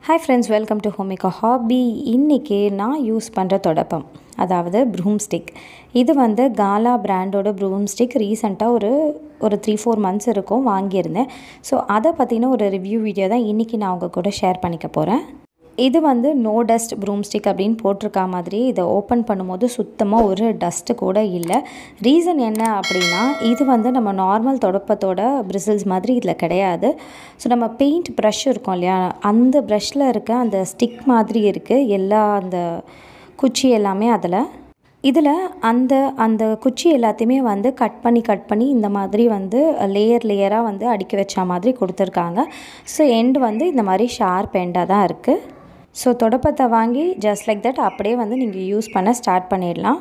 hi friends welcome to Homika hobby இன்றைக்கி நான் use பண்ணுற தொடப்பம் அதாவது ப்ரூம் ஸ்டிக் இது வந்து காலா பிராண்டோட ப்ரூம் ஸ்டிக் ரீசெண்டாக ஒரு ஒரு த்ரீ ஃபோர் மந்த்ஸ் இருக்கும் வாங்கியிருந்தேன் ஸோ அதை பற்றின ஒரு ரிவ்யூ வீடியோ தான் இன்றைக்கி நான் உங்கள் கூட ஷேர் பண்ணிக்க போகிறேன் இது வந்து நோ டஸ்ட் ப்ரூம் ஸ்டிக் அப்படின்னு போட்டிருக்கா மாதிரி இதை ஓப்பன் பண்ணும்போது சுத்தமாக ஒரு டஸ்ட்டு கூட இல்லை ரீசன் என்ன அப்படின்னா இது வந்து நம்ம நார்மல் தொடப்பத்தோட பிரிசில்ஸ் மாதிரி இதில் கிடையாது ஸோ நம்ம பெயிண்ட் ப்ரஷ் இருக்கும் இல்லையா அந்த ப்ரஷ்ஷில் இருக்க அந்த ஸ்டிக் மாதிரி இருக்குது எல்லா அந்த குச்சி எல்லாமே அதில் இதில் அந்த அந்த குச்சி எல்லாத்தையுமே வந்து கட் பண்ணி கட் பண்ணி இந்த மாதிரி வந்து லேயர் லேயராக வந்து அடுக்கி வச்ச மாதிரி கொடுத்துருக்காங்க ஸோ எண்டு வந்து இந்த மாதிரி ஷார்ப் எண்டாக தான் இருக்குது ஸோ தொடப்பத்தை வாங்கி ஜஸ்ட் லைக் தட் அப்படியே வந்து நீங்கள் யூஸ் பண்ண ஸ்டார்ட் பண்ணிடலாம்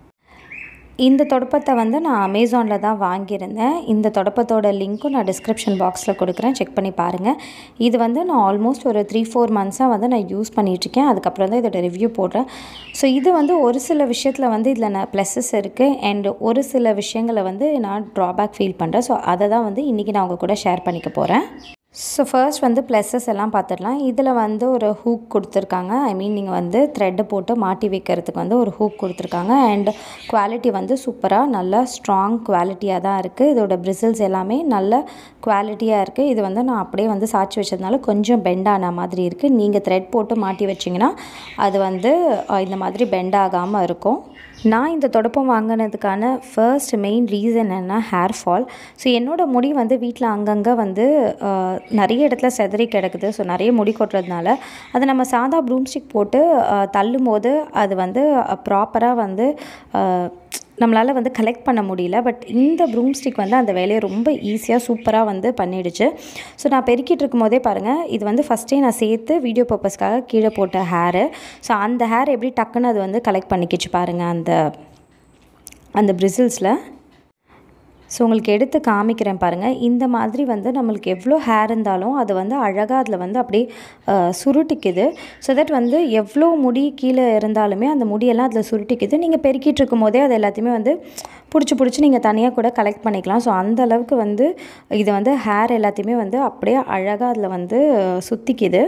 இந்த தொடப்பத்தை வந்து நான் அமேசானில் தான் வாங்கியிருந்தேன் இந்த தொடப்பத்தோட லிங்க்கும் நான் டிஸ்கிரிப்ஷன் பாக்ஸில் கொடுக்குறேன் செக் பண்ணி பாருங்கள் இது வந்து நான் ஆல்மோஸ்ட் ஒரு த்ரீ ஃபோர் மந்த்ஸாக வந்து நான் யூஸ் பண்ணிகிட்ருக்கேன் அதுக்கப்புறம் தான் இதோட ரிவ்யூ போடுறேன் ஸோ இது வந்து ஒரு சில விஷயத்தில் வந்து இதில் நான் ப்ளஸஸ் இருக்குது அண்ட் ஒரு சில விஷயங்களை வந்து நான் ட்ராபேக் ஃபீல் பண்ணுறேன் ஸோ அதை தான் வந்து இன்றைக்கி நான் உங்கள் கூட ஷேர் பண்ணிக்க போகிறேன் ஸோ ஃபர்ஸ்ட் வந்து ப்ளஸஸ் எல்லாம் பார்த்துடலாம் இதில் வந்து ஒரு ஹூக் கொடுத்துருக்காங்க ஐ மீன் நீங்கள் வந்து த்ரெட்டு போட்டு மாட்டி வைக்கிறதுக்கு வந்து ஒரு ஹூக் கொடுத்துருக்காங்க அண்ட் குவாலிட்டி வந்து சூப்பராக நல்லா ஸ்ட்ராங் குவாலிட்டியாக தான் இருக்குது இதோட பிரிசில்ஸ் எல்லாமே நல்ல குவாலிட்டியாக இருக்குது இது வந்து நான் அப்படியே வந்து சாய்ச்சி வச்சதுனால கொஞ்சம் பெண்ட் ஆன மாதிரி இருக்குது நீங்கள் த்ரெட் போட்டு மாட்டி வச்சிங்கன்னா அது வந்து இந்த மாதிரி பெண்ட் ஆகாமல் இருக்கும் நான் இந்த தொடப்பம் வாங்கினதுக்கான ஃபர்ஸ்ட் மெயின் ரீசன் என்ன ஹேர் ஃபால் ஸோ என்னோடய முடி வந்து வீட்டில் அங்கங்கே வந்து நிறைய இடத்துல செதறி கிடக்குது ஸோ நிறைய முடி கொட்டுறதுனால அதை நம்ம சாதா ப்ரூம் ஸ்டிக் போட்டு தள்ளும் போது அது வந்து ப்ராப்பராக வந்து நம்மளால் வந்து கலெக்ட் பண்ண முடியல பட் இந்த ப்ரூம் ஸ்டிக் வந்து அந்த வேலையை ரொம்ப ஈஸியாக சூப்பராக வந்து பண்ணிடுச்சு ஸோ நான் பெருக்கிட்டு இருக்கும் போதே பாருங்கள் இது வந்து ஃபஸ்ட்டே நான் சேர்த்து வீடியோ பர்பஸ்க்காக கீழே போட்ட ஹேரு ஸோ அந்த ஹேர் எப்படி டக்குன்னு அது வந்து கலெக்ட் பண்ணிக்கிச்சு பாருங்கள் அந்த அந்த பிரிசில்ஸில் ஸோ உங்களுக்கு எடுத்து காமிக்கிறேன் பாருங்கள் இந்த மாதிரி வந்து நம்மளுக்கு எவ்வளோ ஹேர் இருந்தாலும் அது வந்து அழகாக அதில் வந்து அப்படியே சுருட்டிக்குது ஸோ தட் வந்து எவ்வளோ முடி கீழே இருந்தாலுமே அந்த முடியெல்லாம் அதில் சுருட்டிக்குது நீங்கள் பெருக்கிட்டு இருக்கும் போதே அது எல்லாத்தையுமே வந்து பிடிச்சி பிடிச்சி நீங்கள் தனியாக கூட கலெக்ட் பண்ணிக்கலாம் ஸோ அந்த அளவுக்கு வந்து இது வந்து ஹேர் எல்லாத்தையுமே வந்து அப்படியே அழகாக அதில் வந்து சுற்றிக்குது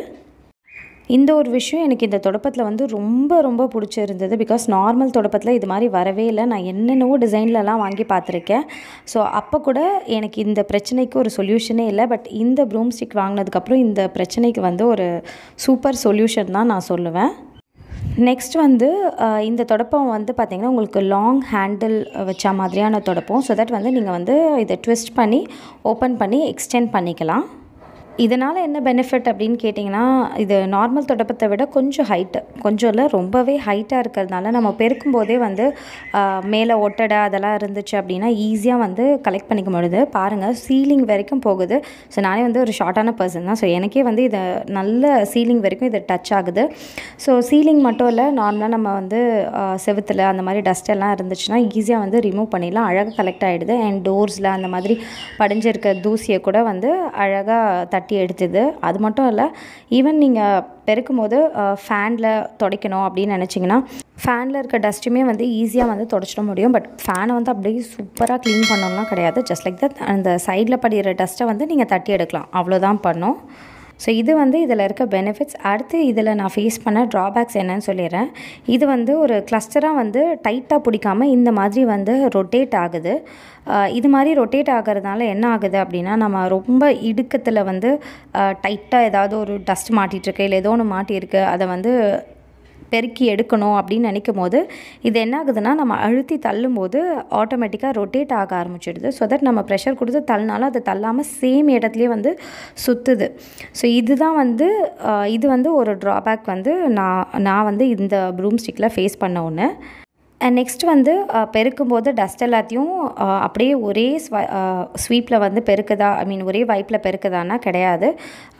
இந்த ஒரு விஷயம் எனக்கு இந்த தொடப்பத்தில் வந்து ரொம்ப ரொம்ப பிடிச்சிருந்தது பிகாஸ் நார்மல் தொடப்பத்தில் இது மாதிரி வரவே இல்லை நான் என்னென்னவோ டிசைன்லலாம் வாங்கி பார்த்துருக்கேன் ஸோ அப்போ கூட எனக்கு இந்த பிரச்சனைக்கு ஒரு சொல்யூஷனே இல்லை பட் இந்த ப்ரூம் ஸ்டிக் வாங்கினதுக்கப்புறம் இந்த பிரச்சனைக்கு வந்து ஒரு சூப்பர் சொல்யூஷன் தான் நான் சொல்லுவேன் நெக்ஸ்ட் வந்து இந்த தொடப்பம் வந்து பார்த்திங்கன்னா உங்களுக்கு லாங் ஹேண்டில் வச்ச மாதிரியான தொடப்பம் ஸோ தட் வந்து நீங்கள் வந்து இதை ட்விஸ்ட் பண்ணி ஓப்பன் பண்ணி எக்ஸ்டெண்ட் பண்ணிக்கலாம் இதனால் என்ன பெனிஃபிட் அப்படின்னு கேட்டிங்கன்னா இது நார்மல் தொடப்பத்தை விட கொஞ்சம் ஹைட்டு கொஞ்சம் இல்லை ரொம்பவே ஹைட்டாக இருக்கிறதுனால நம்ம பெருக்கும் போதே வந்து மேலே ஒட்டடை அதெல்லாம் இருந்துச்சு அப்படின்னா ஈஸியாக வந்து கலெக்ட் பண்ணிக்க முடியுது பாருங்கள் சீலிங் வரைக்கும் போகுது ஸோ நானே வந்து ஒரு ஷார்ட்டான பர்சன் தான் ஸோ எனக்கே வந்து இதை நல்ல சீலிங் வரைக்கும் இது டச் ஆகுது ஸோ சீலிங் மட்டும் இல்லை நார்மலாக நம்ம வந்து செவுத்தில் அந்த மாதிரி டஸ்ட் எல்லாம் இருந்துச்சுன்னா ஈஸியாக வந்து ரிமூவ் பண்ணிடலாம் அழகாக கலெக்ட் ஆகிடுது அண்ட் டோர்ஸில் அந்த மாதிரி படிஞ்சிருக்க தூசியை கூட வந்து அழகாக தட்டி தட்டி எடுத்தது அது மட்டும் இல்லை ஈவன் நீங்கள் பெருக்கும் போது ஃபேனில் துடைக்கணும் அப்படின்னு நினச்சிங்கன்னா ஃபேனில் இருக்க டஸ்ட்டுமே வந்து ஈஸியாக வந்து தொடச்சிட முடியும் பட் ஃபேனை வந்து அப்படியே சூப்பராக க்ளீன் பண்ணணும்லாம் கிடையாது ஜஸ்ட் லைக் தட் அந்த சைடில் படிக்கிற டஸ்ட்டை வந்து நீங்கள் தட்டி எடுக்கலாம் அவ்வளோதான் பண்ணும் ஸோ இது வந்து இதில் இருக்க பெனிஃபிட்ஸ் அடுத்து இதில் நான் ஃபேஸ் பண்ண ட்ராபேக்ஸ் என்னன்னு சொல்லிடுறேன் இது வந்து ஒரு கிளஸ்டராக வந்து டைட்டாக பிடிக்காமல் இந்த மாதிரி வந்து ரொட்டேட் ஆகுது இது மாதிரி ரொட்டேட் ஆகிறதுனால என்ன ஆகுது அப்படின்னா நம்ம ரொம்ப இடுக்கத்தில் வந்து டைட்டாக ஏதாவது ஒரு டஸ்ட் மாட்டிகிட்ருக்கு இல்லை ஏதோ ஒன்று மாட்டியிருக்கு அதை வந்து பெருக்கி எடுக்கணும் அப்படின்னு நினைக்கும் போது இது என்ன ஆகுதுன்னா நம்ம அழுத்தி தள்ளும் போது ஆட்டோமேட்டிக்காக ரொட்டேட் ஆக ஆரம்பிச்சிடுது ஸோ தட் நம்ம ப்ரெஷர் கொடுத்து தள்ளினாலும் அது தள்ளாமல் சேம் இடத்துலையே வந்து சுற்றுது ஸோ இதுதான் வந்து இது வந்து ஒரு ட்ராபேக் வந்து நான் நான் வந்து இந்த ப்ரூம் ஸ்டிக்கில் ஃபேஸ் பண்ண ஒன்று அண்ட் நெக்ஸ்ட் வந்து பெருக்கும்போது டஸ்ட் எல்லாத்தையும் அப்படியே ஒரே ஸ்வ ஸ்வீப்பில் வந்து பெருக்குதா ஐ மீன் ஒரே வைப்பில் பெருக்குதானா கிடையாது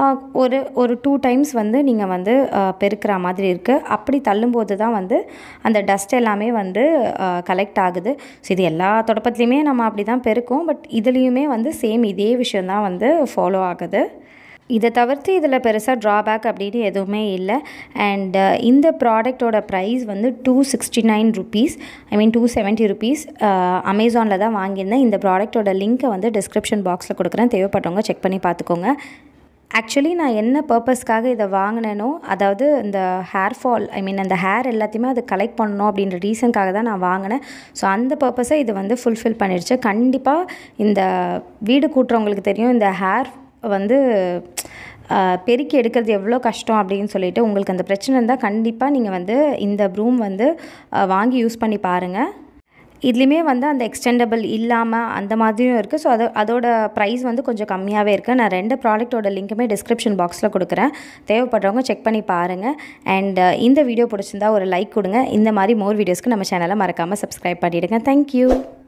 ஒரு ஒரு டூ டைம்ஸ் வந்து நீங்கள் வந்து பெருக்கிற மாதிரி இருக்குது அப்படி தள்ளும்போது தான் வந்து அந்த டஸ்ட் எல்லாமே வந்து கலெக்ட் ஆகுது ஸோ இது எல்லா தொடப்பத்துலேயுமே நம்ம அப்படி தான் பெருக்கோம் பட் இதுலேயுமே வந்து சேம் இதே விஷயந்தான் வந்து ஃபாலோ ஆகுது இதை தவிர்த்து இதில் பெருசாக ட்ராபேக் அப்படின்னு எதுவுமே இல்லை அண்ட் இந்த ப்ராடக்டோட ப்ரைஸ் வந்து two sixty nine rupees I mean two seventy rupees அமேசானில் தான் வாங்கியிருந்தேன் இந்த ப்ராடக்ட்டோட லிங்க்கை வந்து டிஸ்கிரிப்ஷன் பாக்ஸில் கொடுக்குறேன் தேவைப்பட்டவங்க செக் பண்ணி பார்த்துக்கோங்க ஆக்சுவலி நான் என்ன பர்பஸ்க்காக இதை வாங்கினேனோ அதாவது இந்த ஹேர் ஃபால் ஐ மீன் அந்த ஹேர் எல்லாத்தையுமே அது கலெக்ட் பண்ணணும் அப்படின்ற ரீசனுக்காக தான் நான் வாங்கினேன் ஸோ அந்த பர்பஸை இது வந்து ஃபுல்ஃபில் பண்ணிடுச்சு கண்டிப்பாக இந்த வீடு கூட்டுறவங்களுக்கு தெரியும் இந்த ஹேர் வந்து ஆஹ், பெருக்கி எடுக்கிறது எவ்வளோ கஷ்டம் அப்படின்னு சொல்லிட்டு உங்களுக்கு அந்த பிரச்சனை இருந்தால் கண்டிப்பாக நீங்கள் வந்து இந்த ப்ரூம் வந்து ஆஹ், வாங்கி யூஸ் பண்ணி பாருங்கள் இதுலேயுமே வந்து அந்த எக்ஸ்டெண்டபிள் இல்லாமல் அந்த மாதிரியும் இருக்குது ஸோ அது அதோட ப்ரைஸ் வந்து கொஞ்சம் கம்மியாகவே இருக்குது நான் ரெண்டு ப்ராடக்ட்டோட லிங்க்குமே டிஸ்கிரிப்ஷன் பாக்ஸில் கொடுக்குறேன் தேவைப்படுறவங்க செக் பண்ணி பாருங்கள் அண்ட் இந்த வீடியோ பிடிச்சிருந்தா ஒரு லைக் கொடுங்க இந்த மாதிரி மோர் வீடியோஸ்க்கு நம்ம சேனலை மறக்காமல் சப்ஸ்கிரைப் பண்ணிவிடுங்க தேங்க்யூ